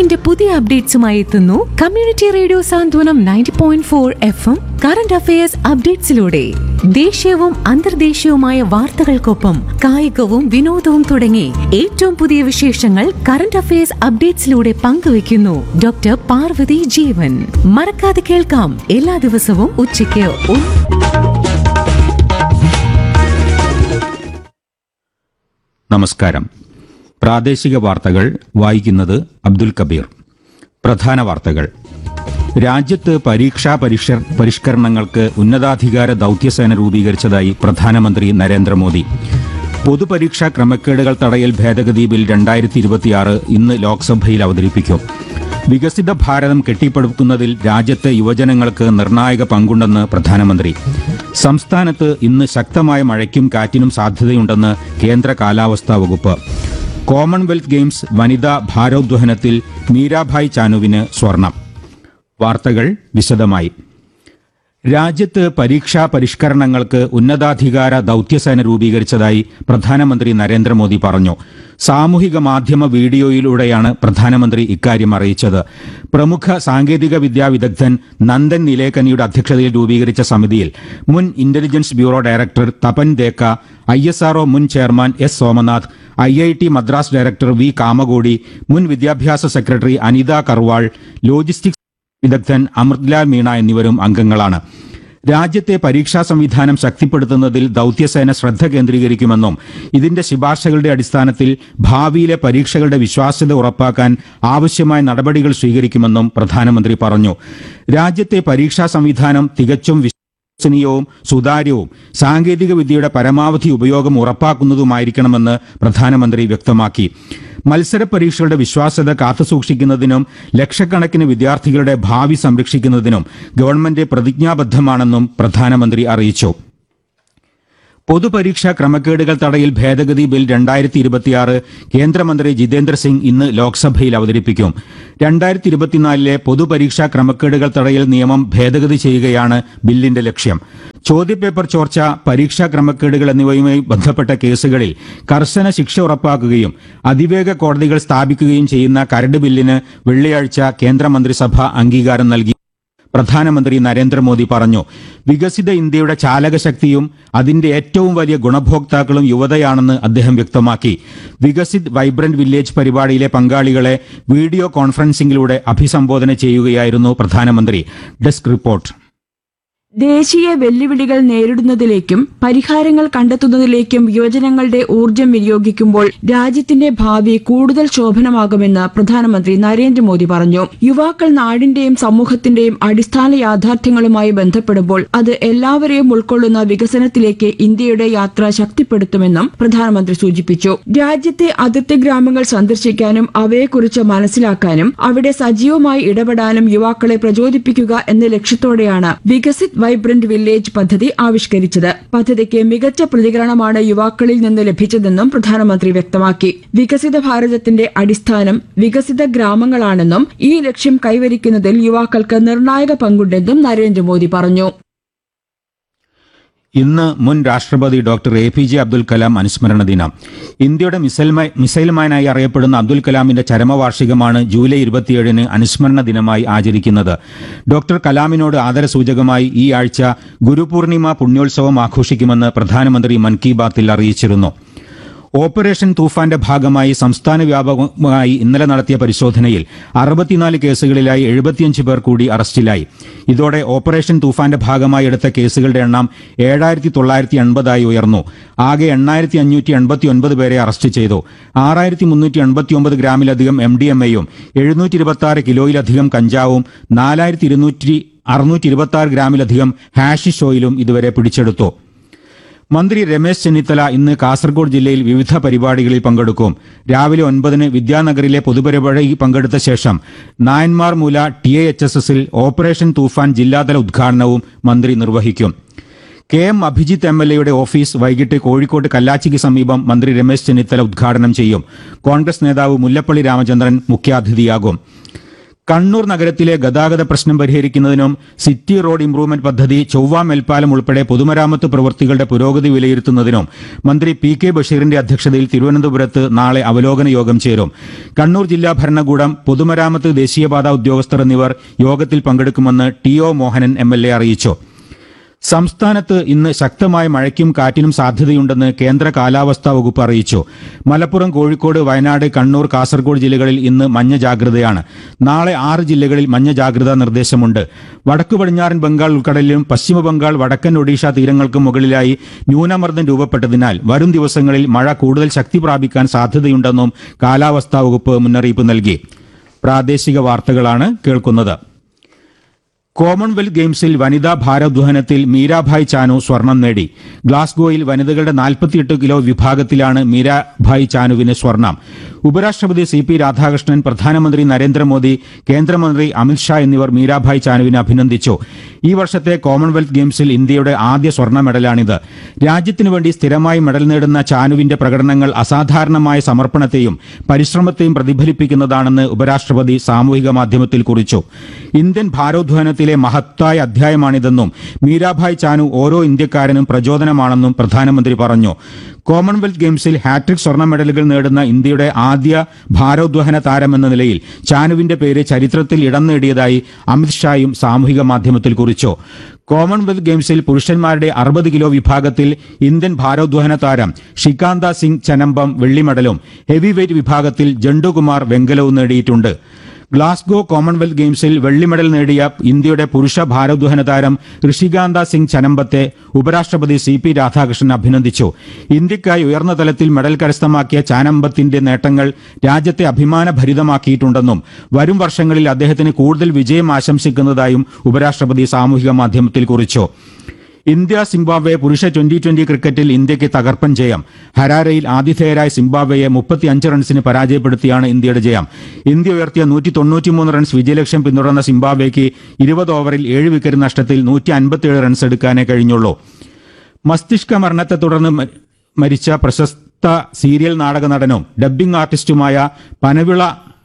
അറിവിന്റെ പുതിയ അപ്ഡേറ്റ്സുമായി എത്തുന്നു community radio Santhwanam ninety point four F M current affairs അപ്ഡേറ്റ്സിലൂടെ ദേശീയവും അന്തർദേശീയവുമായ വാർത്തകൾക്കൊപ്പം കായികവും വിനോദവും തുടങ്ങി ഏറ്റവും പുതിയ വിശേഷങ്ങൾ കറന്റ് അഫയേഴ്സ് അപ്ഡേറ്റ്സിലൂടെ പങ്കുവയ്ക്കുന്നു ഡോക്ടർ പാർവതി ജീവൻ മറക്കാതെ കേൾക്കാം എല്ലാ ദിവസവും ഉച്ചയ്ക്ക് ഒന്ന് നമസ്കാരം പ്രാദേശിക വാർത്തകൾ വായിക്കുന്നത് അബ്ദുൽ കബീർ പ്രധാന വാർത്തകൾ രാജ്യത്ത് പരീക്ഷാ പരിഷ്ക പരിഷ്കരണങ്ങൾക്ക് ഉന്നതാധികാര ദൌത്യസേന രൂപീകരിച്ചതായി പ്രധാനമന്ത്രി നരേന്ദ്രമോദി പൊതുപരീക്ഷാ ക്രമക്കേടുകൾ തടയൽ ഭേദഗതി ബിൽ രണ്ടായിരത്തി ഇരുപത്തിയാറ് ഇന്ന് ലോക്സഭയിൽ അവതരിപ്പിക്കും വികസിത ഭാരതം കെട്ടിപ്പടുക്കുന്നതിൽ രാജ്യത്തെ യുവജനങ്ങൾക്ക് നിർണായക പങ്കുണ്ടെന്ന് പ്രധാനമന്ത്രി സംസ്ഥാനത്ത് ഇന്ന് ശക്തമായ മഴയ്ക്കും കാറ്റിനും സാധ്യതയുണ്ടെന്ന് കേന്ദ്ര കാലാവസ്ഥാ വകുപ്പ് കോമൺവെൽത്ത് ഗെയിംസ് വനിതാ ഭാരോദ്വഹനത്തിൽ മീരാഭായ് ചാനുവിന് സ്വർണം വാർത്തകൾ വിശദമായി രാജ്യത്ത് പരീക്ഷാ പരിഷ്കരണങ്ങൾക്ക് ഉന്നതാധികാര ദൌത്യസേന രൂപീകരിച്ചതായി പ്രധാനമന്ത്രി നരേന്ദ്രമോദി പറഞ്ഞു സാമൂഹിക മാധ്യമ വീഡിയോയിലൂടെയാണ് പ്രധാനമന്ത്രി ഇക്കാര്യം അറിയിച്ചത് പ്രമുഖ സാങ്കേതിക വിദ്യാ വിദഗ്ധൻ നന്ദൻ നിലേക്കനിയുടെ അധ്യക്ഷതയിൽ രൂപീകരിച്ച സമിതിയിൽ മുൻ intelligence bureau director Tapan Deka I S R O മുൻ chairman S Somanath I I T Madras director V Kamakoti മുൻ വിദ്യാഭ്യാസ സെക്രട്ടറി അനിത കർവാൾ ലോജിസ്റ്റിക്സ് വിദഗ്ധൻ അമൃത്ലാൽ മീണ എന്നിവരും അംഗങ്ങളാണ് രാജ്യത്തെ പരീക്ഷാ സംവിധാനം ശക്തിപ്പെടുത്തുന്നതിൽ ദൌത്യസേന ശ്രദ്ധ കേന്ദ്രീകരിക്കുമെന്നും ഇതിന്റെ ശുപാർശകളുടെ അടിസ്ഥാനത്തിൽ ഭാവിയിലെ പരീക്ഷകളുടെ വിശ്വാസ്യത ഉറപ്പാക്കാൻ ആവശ്യമായ നടപടികൾ സ്വീകരിക്കുമെന്നും പ്രധാനമന്ത്രി പറഞ്ഞു രാജ്യത്തെ പരീക്ഷാ സംവിധാനം തികച്ചും വിശ്വസനീയവും സുതാര്യവും സാങ്കേതിക വിദ്യയുടെ പരമാവധി ഉപയോഗം ഉറപ്പാക്കുന്നതുമായിരിക്കണമെന്ന് പ്രധാനമന്ത്രി വ്യക്തമാക്കി മത്സര പരീക്ഷകളുടെ വിശ്വാസ്യത കാത്തുസൂക്ഷിക്കുന്നതിനും ലക്ഷക്കണക്കിന് വിദ്യാർത്ഥികളുടെ ഭാവി സംരക്ഷിക്കുന്നതിനും ഗവൺമെന്റ് പ്രതിജ്ഞാബദ്ധമാണെന്നും പ്രധാനമന്ത്രി അറിയിച്ചു പൊതുപരീക്ഷാ ക്രമക്കേടുകൾ തടയൽ ഭേദഗതി ബിൽ രണ്ടായിരത്തി ഇരുപത്തിയാറ് കേന്ദ്രമന്ത്രി ജിതേന്ദ്ര സിംഗ് ഇന്ന് ലോക്സഭയിൽ അവതരിപ്പിക്കും രണ്ടായിരത്തി ഇരുപത്തിനാലിലെ പൊതുപരീക്ഷാ ക്രമക്കേടുകൾ തടയൽ നിയമം ഭേദഗതി ചെയ്യുകയാണ് ബില്ലിന്റെ ലക്ഷ്യം ചോദ്യപേപ്പർ ചോർച്ച പരീക്ഷാ ക്രമക്കേടുകൾ എന്നിവയുമായി ബന്ധപ്പെട്ട കേസുകളിൽ കർശന ശിക്ഷ ഉറപ്പാക്കുകയും അതിവേഗ കോടതികൾ സ്ഥാപിക്കുകയും ചെയ്യുന്ന കരട് ബില്ലിന് വെള്ളിയാഴ്ച കേന്ദ്രമന്ത്രിസഭ അംഗീകാരം നൽകി പ്രധാനമന്ത്രി നരേന്ദ്രമോദി പറഞ്ഞു വികസിത ഇന്ത്യയുടെ ചാലകശക്തിയും അതിന്റെ ഏറ്റവും വലിയ ഗുണഭോക്താക്കളും യുവതയാണെന്ന് അദ്ദേഹം വ്യക്തമാക്കി വികസിത് വൈബ്രന്റ് വില്ലേജ് പരിപാടിയിലെ പങ്കാളികളെ വീഡിയോ കോൺഫറൻസിംഗിലൂടെ അഭിസംബോധന ചെയ്യുകയായിരുന്നു പ്രധാനമന്ത്രി ഡെസ്ക് റിപ്പോർട്ട് ദേശീയ വെല്ലുവിളികൾ നേരിടുന്നതിലേക്കും പരിഹാരങ്ങൾ കണ്ടെത്തുന്നതിലേക്കും യുവജനങ്ങളുടെ ഊർജം വിനിയോഗിക്കുമ്പോൾ രാജ്യത്തിന്റെ ഭാവി കൂടുതൽ ശോഭനമാകുമെന്ന് പ്രധാനമന്ത്രി നരേന്ദ്രമോദി പറഞ്ഞു യുവാക്കൾ നാടിന്റെയും സമൂഹത്തിന്റെയും അടിസ്ഥാന യാഥാർത്ഥ്യങ്ങളുമായി ബന്ധപ്പെടുമ്പോൾ അത് എല്ലാവരെയും ഉൾക്കൊള്ളുന്ന വികസനത്തിലേക്ക് ഇന്ത്യയുടെ യാത്ര ശക്തിപ്പെടുത്തുമെന്നും പ്രധാനമന്ത്രി സൂചിപ്പിച്ചു രാജ്യത്തെ അതിർത്തി ഗ്രാമങ്ങൾ സന്ദർശിക്കാനും അവയെക്കുറിച്ച് മനസ്സിലാക്കാനും അവിടെ സജീവമായി ഇടപെടാനും യുവാക്കളെ പ്രചോദിപ്പിക്കുക എന്ന ലക്ഷ്യത്തോടെയാണ് വികസിത് വൈബ്രന്റ് വില്ലേജ് പദ്ധതി ആവിഷ്കരിച്ചത് പദ്ധതിക്ക് മികച്ച പ്രതികരണമാണ് യുവാക്കളിൽ നിന്ന് ലഭിച്ചതെന്നും പ്രധാനമന്ത്രി വ്യക്തമാക്കി വികസിത ഭാരതത്തിന്റെ അടിസ്ഥാനം വികസിത ഗ്രാമങ്ങളാണെന്നും ഈ ലക്ഷ്യം കൈവരിക്കുന്നതിൽ യുവാക്കൾക്ക് നിർണായക പങ്കുണ്ടെന്നും നരേന്ദ്രമോദി പറഞ്ഞു ഇന്ന് മുൻ രാഷ്ട്രപതി doctor A P J Abdul Kalam അനുസ്മരണ ദിനം ഇന്ത്യയുടെ മിസൈൽ മാ- മിസൈൽ മാനായി അറിയപ്പെടുന്ന അബ്ദുൽ കലാമിന്റെ ചരമവാർഷികമാണ് ജൂലൈ ഇരുപത്തിയേഴിന് അനുസ്മരണ ദിനമായി ആചരിക്കുന്നത് ഡോക്ടർ കലാമിനോട് ആദരസൂചകമായി ഈ ആഴ്ച ഗുരുപൂർണിമ പുണ്യോത്സവം ആഘോഷിക്കുമെന്ന് പ്രധാനമന്ത്രി മൻ കി ബാത്തിൽ അറിയിച്ചിരുന്നു ഓപ്പറേഷൻ തൂഫാന്റെ ഭാഗമായി സംസ്ഥാന വ്യാപകമായി ഇന്നലെ നടത്തിയ പരിശോധനയിൽ അറുപത്തിനാല് കേസുകളിലായി എഴുപത്തിയഞ്ച് പേർ കൂടി അറസ്റ്റിലായി ഇതോടെ ഓപ്പറേഷൻ തൂഫാന്റെ ഭാഗമായി എടുത്ത കേസുകളുടെ എണ്ണം ഏഴായിരത്തി തൊള്ളായിരത്തി എൺപതായി ഉയർന്നു ആകെ എണ്ണായിരത്തി അഞ്ഞൂറ്റി എൺപത്തി ഒൻപത് പേരെ അറസ്റ്റ് ചെയ്തു ആറായിരത്തി മുന്നൂറ്റി എൺപത്തി ഒമ്പത് ഗ്രാമിലധികം എം ഡി എം എയും എഴുന്നൂറ്റി ഇരുപത്തി ആറ് കിലോയിലധികം കഞ്ചാവും നാലായിരത്തി ഇരുന്നൂറ്റി അറുന്നൂറ്റി ഇരുപത്തി ആറ് ഗ്രാമിലധികം ഹാഷിഷ് ഓയിലും ഇതുവരെ പിടിച്ചെടുത്തു മന്ത്രി രമേശ് ചെന്നിത്തല ഇന്ന് കാസർഗോഡ് ജില്ലയിൽ വിവിധ പരിപാടികളിൽ പങ്കെടുക്കും രാവിലെ ഒൻപതിന് വിദ്യാനഗറിലെ പൊതുപരിപാടിയിൽ പങ്കെടുത്ത ശേഷം Nayanmar Moola T A H S എസിൽ ഓപ്പറേഷൻ തൂഫാൻ ജില്ലാതല ഉദ്ഘാടനവും മന്ത്രി നിർവഹിക്കും K M Abhijith M L എയുടെ ഓഫീസ് വൈകിട്ട് കോഴിക്കോട് കല്ലാച്ചിക്ക് സമീപം മന്ത്രി രമേശ് ചെന്നിത്തല ഉദ്ഘാടനം ചെയ്യും കോൺഗ്രസ് നേതാവ് മുല്ലപ്പള്ളി രാമചന്ദ്രൻ മുഖ്യാതിഥിയാകും കണ്ണൂർ നഗരത്തിലെ ഗതാഗത പ്രശ്നം പരിഹരിക്കുന്നതിനും സിറ്റി റോഡ് ഇംപ്രൂവ്മെന്റ് പദ്ധതി ചൊവ്വ മേൽപ്പാലം ഉൾപ്പെടെ പൊതുമരാമത്ത് പ്രവൃത്തികളുടെ പുരോഗതി വിലയിരുത്തുന്നതിനും മന്ത്രി പി കെ ബഷീറിന്റെ അധ്യക്ഷതയിൽ തിരുവനന്തപുരത്ത് നാളെ അവലോകന യോഗം ചേരും കണ്ണൂർ ജില്ലാ ഭരണകൂടം പൊതുമരാമത്ത് ദേശീയപാത ഉദ്യോഗസ്ഥർ എന്നിവർ യോഗത്തിൽ പങ്കെടുക്കുമെന്ന് T O Mohanan M L A അറിയിച്ചു സംസ്ഥാനത്ത് ഇന്ന് ശക്തമായ മഴയ്ക്കും കാറ്റിനും സാധ്യതയുണ്ടെന്ന് കേന്ദ്ര കാലാവസ്ഥാ വകുപ്പ് അറിയിച്ചു മലപ്പുറം കോഴിക്കോട് വയനാട് കണ്ണൂർ കാസർഗോഡ് ജില്ലകളിൽ ഇന്ന് മഞ്ഞ ജാഗ്രതയാണ് നാളെ ആറ് ജില്ലകളിൽ മഞ്ഞ ജാഗ്രതാ നിർദ്ദേശമുണ്ട് വടക്കു പടിഞ്ഞാറൻ ബംഗാൾ ഉൾക്കടലിലും പശ്ചിമ ബംഗാൾ വടക്കൻ ഒഡീഷ തീരങ്ങൾക്കും മുകളിലായി ന്യൂനമർദ്ദം രൂപപ്പെട്ടതിനാൽ വരും ദിവസങ്ങളിൽ മഴ കൂടുതൽ ശക്തി പ്രാപിക്കാൻ സാധ്യതയുണ്ടെന്നും കാലാവസ്ഥാ വകുപ്പ് മുന്നറിയിപ്പ് നൽകി പ്രാദേശിക വാർത്തകളാണ് കേൾക്കുന്നത് കോമൺവെൽത്ത് ഗെയിംസിൽ വനിതാ ഭാരോദ്വഹനത്തിൽ മീരാഭായ് ചാനു സ്വർണം നേടി ഗ്ലാസ്ഗോയിൽ വനിതകളുടെ 48 കിലോ വിഭാഗത്തിലാണ് മീരാഭായ് ചാനുവിന് സ്വർണം ഉപരാഷ്ട്രപതി സി പി രാധാകൃഷ്ണൻ പ്രധാനമന്ത്രി നരേന്ദ്രമോദി കേന്ദ്രമന്ത്രി അമിത്ഷാ എന്നിവർ മീരാഭായ് ചാനുവിനെ അഭിനന്ദിച്ചു ഈ വർഷത്തെ കോമൺവെൽത്ത് ഗെയിംസിൽ ഇന്ത്യയുടെ ആദ്യ സ്വർണ്ണ മെഡലാണിത് രാജ്യത്തിനു വേണ്ടി സ്ഥിരമായി മെഡൽ നേടുന്ന ചാനുവിന്റെ പ്രകടനങ്ങൾ അസാധാരണമായ സമർപ്പണത്തെയും പരിശ്രമത്തെയും പ്രതിഫലിപ്പിക്കുന്നതാണെന്ന് ഉപരാഷ്ട്രപതി സാമൂഹിക മാധ്യമത്തിൽ കുറിച്ചു ഇന്ത്യൻ ഭാരോദ്വഹനത്തിലെ മഹത്തായ അധ്യായമാണിതെന്നും മീരാഭായ് ചാനു ഓരോ ഇന്ത്യക്കാരനും പ്രചോദനമാണെന്നും പ്രധാനമന്ത്രി പറഞ്ഞു കോമൺവെൽത്ത് ഗെയിംസിൽ ഹാട്രിക് സ്വർണ്ണ മെഡലുകൾ നേടുന്ന ഇന്ത്യയുടെ ആദ്യ ഭാരോദ്വഹന താരമെന്ന നിലയിൽ ചാനുവിന്റെ പേര് ചരിത്രത്തിൽ ഇടം നേടിയതായി അമിത്ഷായും സാമൂഹിക മാധ്യമത്തിൽ കുറിച്ചു കോമൺവെൽത്ത് ഗെയിംസിൽ പുരുഷന്മാരുടെ അറുപത് കിലോ വിഭാഗത്തിൽ ഇന്ത്യൻ ഭാരോദ്വഹന താരം ഷികാന്ത സിംഗ് ചനമ്പം വെള്ളി മെഡലും ഹെവി വെയ്റ്റ് വിഭാഗത്തിൽ ജണ്ടുകുമാർ വെങ്കലവും നേടിയിട്ടുണ്ട് ഗ്ലാസ്ഗോ കോമൺവെൽത്ത് ഗെയിംസിൽ വെള്ളി മെഡൽ നേടിയ ഇന്ത്യയുടെ പുരുഷ ഭാരോദ്വഹന താരം ഋഷികാന്ത സിംഗ് ചനമ്പത്തെ ഉപരാഷ്ട്രപതി സി പി രാധാകൃഷ്ണൻ അഭിനന്ദിച്ചു ഇന്ത്യക്കായി ഉയർന്ന തലത്തിൽ മെഡൽ കരസ്ഥമാക്കിയ ചാനമ്പത്തിന്റെ നേട്ടങ്ങൾ രാജ്യത്തെ അഭിമാനഭരിതമാക്കിയിട്ടുണ്ടെന്നും വരും വർഷങ്ങളിൽ അദ്ദേഹത്തിന് കൂടുതൽ വിജയം ആശംസിക്കുന്നതായും ഉപരാഷ്ട്രപതി സാമൂഹിക മാധ്യമത്തിൽ കുറിച്ചു ഇന്ത്യ സിംബാബ്വെ പുരുഷ ട്വന്റി ട്വന്റി ക്രിക്കറ്റിൽ ഇന്ത്യക്ക് തകർപ്പൻ ജയം ഹരാരയിൽ ആതിഥേയരായ സിംബാബ്വെയെ മുപ്പത്തിയഞ്ച് റൺസിന് പരാജയപ്പെടുത്തിയാണ് ഇന്ത്യയുടെ ജയം ഇന്ത്യ ഉയർത്തിയ നൂറ്റി തൊണ്ണൂറ്റിമൂന്ന് റൺസ് വിജയലക്ഷ്യം പിന്തുടർന്ന സിംബാബ്വെക്ക് ഇരുപത് ഓവറിൽ ഏഴ് വിക്കറ്റ് നഷ്ടത്തിൽ നൂറ്റി അൻപത്തിയേഴ് റൺസ് എടുക്കാനേ കഴിഞ്ഞുള്ളൂ മസ്തിഷ്ക മരണത്തെ തുടർന്ന് മ- മരിച്ച പ്രശസ്ത സീരിയൽ നാടക നടനും ഡബ്ബിംഗ് ആർട്ടിസ്റ്റുമായ പനവിള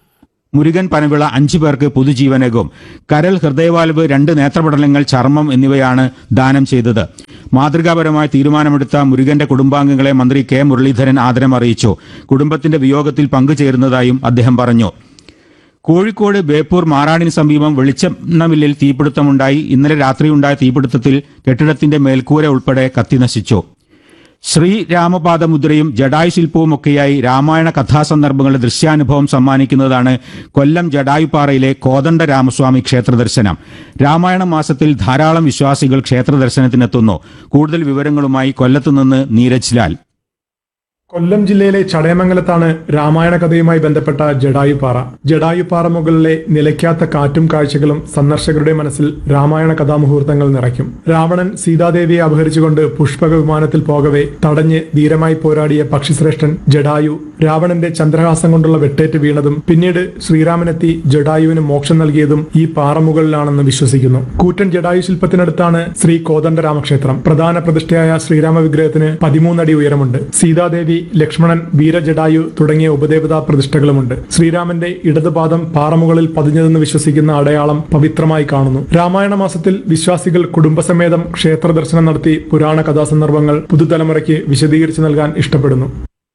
മുരുകൻ പനവിള അഞ്ചു പേർക്ക് പുതുജീവനേകും കരൾ ഹൃദയവാൽവ് രണ്ട് നേത്രപടലങ്ങൾ ചർമ്മം എന്നിവയാണ് ദാനം ചെയ്തത് മാതൃകാപരമായ തീരുമാനമെടുത്ത മുരുകന്റെ കുടുംബാംഗങ്ങളെ മന്ത്രി കെ മുരളീധരൻ ആദരം അറിയിച്ചു കുടുംബത്തിന്റെ വിയോഗത്തിൽ പങ്കുചേരുന്നതായും അദ്ദേഹം പറഞ്ഞു കോഴിക്കോട് ബേപ്പൂർ മാറാടിന് സമീപം വെളിച്ചെണ്ണമില്ലിൽ തീപിടുത്തമുണ്ടായി ഇന്നലെ രാത്രിയുണ്ടായ തീപിടുത്തത്തിൽ കെട്ടിടത്തിന്റെ മേൽക്കൂര ഉൾപ്പെടെ കത്തിനശിച്ചു ശ്രീരാമപാദമുദ്രയും ജഡായു ശില്പവുമൊക്കെയായി രാമായണ കഥാസന്ദർഭങ്ങളുടെ ദൃശ്യാനുഭവം സമ്മാനിക്കുന്നതാണ് കൊല്ലം ജഡായുപ്പാറയിലെ കോദണ്ഡ രാമസ്വാമി ക്ഷേത്ര ദർശനം രാമായണ മാസത്തിൽ ധാരാളം വിശ്വാസികൾ ക്ഷേത്ര ദർശനത്തിനെത്തുന്നു കൂടുതൽ വിവരങ്ങളുമായി കൊല്ലത്തുനിന്ന് നീരജ് ലാൽ കൊല്ലം ജില്ലയിലെ ചടയമംഗലത്താണ് രാമായണ കഥയുമായി ബന്ധപ്പെട്ട ജഡായുപാറ ജഡായുപാറ മുകളിലെ നിലയ്ക്കാത്ത കാറ്റും കാഴ്ചകളും സന്ദർശകരുടെ മനസ്സിൽ രാമായണ കഥാമുഹൂർത്തങ്ങൾ നിറയ്ക്കും രാവണൻ സീതാദേവിയെ അപഹരിച്ചുകൊണ്ട് പുഷ്പക വിമാനത്തിൽ പോകവെ തടഞ്ഞ് ധീരമായി പോരാടിയ പക്ഷിശ്രേഷ്ഠൻ ജഡായു രാവണന്റെ ചന്ദ്രഹാസം കൊണ്ടുള്ള വെട്ടേറ്റ് വീണതും പിന്നീട് ശ്രീരാമനെത്തി ജഡായുവിന് മോക്ഷം നൽകിയതും ഈ പാറമുകളിലാണെന്ന് വിശ്വസിക്കുന്നു കൂറ്റൻ ജഡായു ശില്പത്തിനടുത്താണ് ശ്രീ കോദണ്ഡരാമക്ഷേത്രം പ്രധാന പ്രതിഷ്ഠയായ ശ്രീരാമ വിഗ്രഹത്തിന് പതിമൂന്നടി ഉയരമുണ്ട് സീതാദേവി ലക്ഷ്മണൻ വീരജഡായു തുടങ്ങിയ ഉപദേവതാ പ്രതിഷ്ഠകളുമുണ്ട് ശ്രീരാമന്റെ ഇടതുപാദം പാറമുകളിൽ പതിഞ്ഞതെന്ന് വിശ്വസിക്കുന്ന അടയാളം പവിത്രമായി കാണുന്നു രാമായണ മാസത്തിൽ വിശ്വാസികൾ കുടുംബസമേതം ക്ഷേത്ര ദർശനം നടത്തി പുരാണ കഥാസന്ദർഭങ്ങൾ പുതുതലമുറയ്ക്ക് വിശദീകരിച്ചു നൽകാൻ ഇഷ്ടപ്പെടുന്നു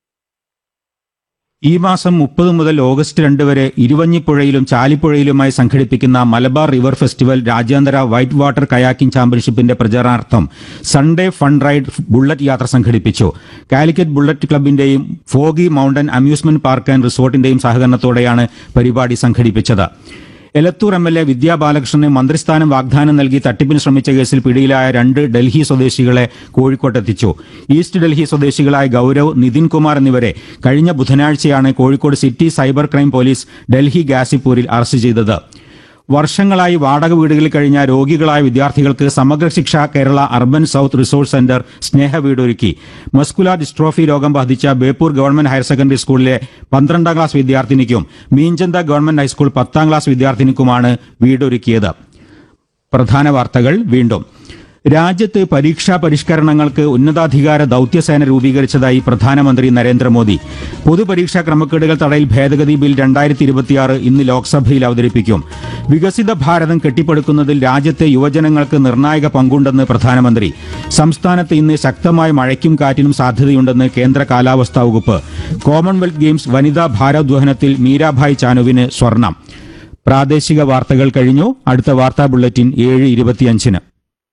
ഈ മാസം മുപ്പത് മുതൽ ഓഗസ്റ്റ് രണ്ട് വരെ ഇരുവഞ്ഞിപ്പുഴയിലും ചാലിപ്പുഴയിലുമായി സംഘടിപ്പിക്കുന്ന മലബാർ റിവർ ഫെസ്റ്റിവൽ രാജ്യാന്തര വൈറ്റ് വാട്ടർ കയാക്കിംഗ് ചാമ്പ്യൻഷിപ്പിന്റെ പ്രചാരണാർത്ഥം സൺഡേ ഫണ്ട് റൈഡ് ബുള്ളറ്റ് യാത്ര സംഘടിപ്പിച്ചു കാലിക്കറ്റ് ബുള്ളറ്റ് ക്ലബിന്റെയും foggy mountain amusement park and റിസോർട്ടിന്റെയും സഹകരണത്തോടെയാണ് പരിപാടി സംഘടിപ്പിച്ചത് Elathur M L A Vidya ബാലകൃഷ്ണന് മന്ത്രിസ്ഥാനം വാഗ്ദാനം നൽകി തട്ടിപ്പിന് ശ്രമിച്ച കേസിൽ പിടിയിലായ രണ്ട് ഡൽഹി സ്വദേശികളെ കോഴിക്കോട്ടെത്തിച്ചു ഈസ്റ്റ് ഡൽഹി സ്വദേശികളായ ഗൌരവ് നിതിൻ കുമാർ എന്നിവരെ കഴിഞ്ഞ ബുധനാഴ്ചയാണ് Kozhikode city cyber crime police Delhi ഗാസിപ്പൂരിൽ അറസ്റ്റ് ചെയ്തത് വർഷങ്ങളായി വാടക വീടുകളിൽ കഴിഞ്ഞ രോഗികളായ വിദ്യാർത്ഥികൾക്ക് Samagra Shiksha Kerala urban south resource centre സ്നേഹ വീടൊരുക്കി മസ്കുലാർ ഡിസ്ട്രോഫി രോഗം ബാധിച്ച ബേപ്പൂർ ഗവൺമെന്റ് ഹയർ സെക്കൻഡറി സ്കൂളിലെ പന്ത്രണ്ടാം ക്ലാസ് വിദ്യാർത്ഥിനിക്കും മീഞ്ചന്ത ഗവൺമെന്റ് ഹൈസ്കൂൾ പത്താം ക്ലാസ് വിദ്യാർത്ഥിനിക്കുമാണ് വീടൊരുക്കിയത് പ്രധാന വാർത്തകൾ വീണ്ടും രാജ്യത്ത് പരീക്ഷാ പരിഷ്കരണങ്ങൾക്ക് ഉന്നതാധികാര ദൌത്യസേന രൂപീകരിച്ചതായി പ്രധാനമന്ത്രി നരേന്ദ്രമോദി പൊതുപരീക്ഷാ ക്രമക്കേടുകൾ തടയൽ ഭേദഗതി ബിൽ രണ്ടായിരത്തി ഇരുപത്തിയാറ് ഇന്ന് ലോക്സഭയിൽ അവതരിപ്പിക്കും വികസിത ഭാരതം കെട്ടിപ്പടുക്കുന്നതിൽ രാജ്യത്തെ യുവജനങ്ങൾക്ക് നിർണായക പങ്കുണ്ടെന്ന് പ്രധാനമന്ത്രി സംസ്ഥാനത്ത് ഇന്ന് ശക്തമായ മഴയ്ക്കും കാറ്റിനും സാധ്യതയുണ്ടെന്ന് കേന്ദ്ര കാലാവസ്ഥാ വകുപ്പ് കോമൺവെൽത്ത് ഗെയിംസ് വനിതാ ഭാരോദ്വഹനത്തിൽ മീരാഭായ് ചാനുവിന് സ്വർണം പ്രാദേശിക വാർത്തകൾ കഴിഞ്ഞു അടുത്ത വാർത്താ ബുള്ളറ്റിൻ ഏഴ് ഇരുപത്തിയഞ്ചിന്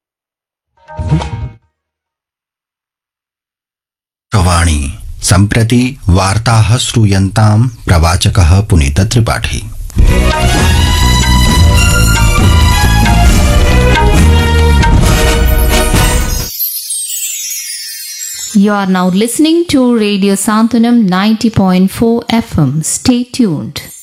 वाणी सम्प्रति वार्ताः श्रूयन्ताम् प्रवाचकः Puneet Tripathi You are now listening to Radio Santanam 90.4 FM. Stay tuned.